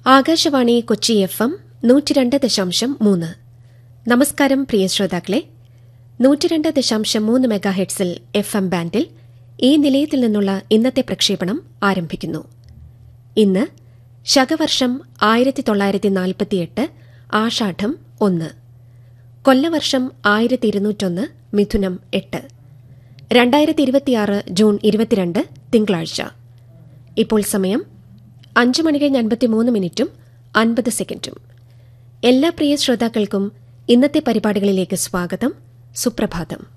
Akashvani Kochi F M നൂറ്റിരണ്ട് ദശാംശം മൂന്ന് നമസ്കാരം പ്രിയ ശ്രോതാക്കളെ നൂറ്റിരണ്ട് ദശാംശം മൂന്ന് മെഗാഹെഡ്സിൽ എഫ് എം ബാൻഡിൽ ഈ നിലയത്തിൽ നിന്നുള്ള ഇന്നത്തെ പ്രക്ഷേപണം ആരംഭിക്കുന്നു ഇന്ന് ശകവർഷം ആയിരത്തി തൊള്ളായിരത്തി നാൽപ്പത്തിയെട്ട് ആഷാഢം ഒന്ന് കൊല്ലവർഷം ആയിരത്തി ഇരുന്നൂറ്റൊന്ന് മിഥുനം എട്ട് രണ്ടായിരത്തി ഇരുപത്തിയാറ് ജൂൺ ഇരുപത്തിരണ്ട് തിങ്കളാഴ്ച ഇപ്പോൾ സമയം അഞ്ച് മണി കഴിഞ്ഞ് അൻപത്തിമൂന്ന് മിനിറ്റും അൻപത് സെക്കൻഡും എല്ലാ പ്രിയ ശ്രോതാക്കൾക്കും ഇന്നത്തെ പരിപാടികളിലേക്ക് സ്വാഗതം സുപ്രഭാതം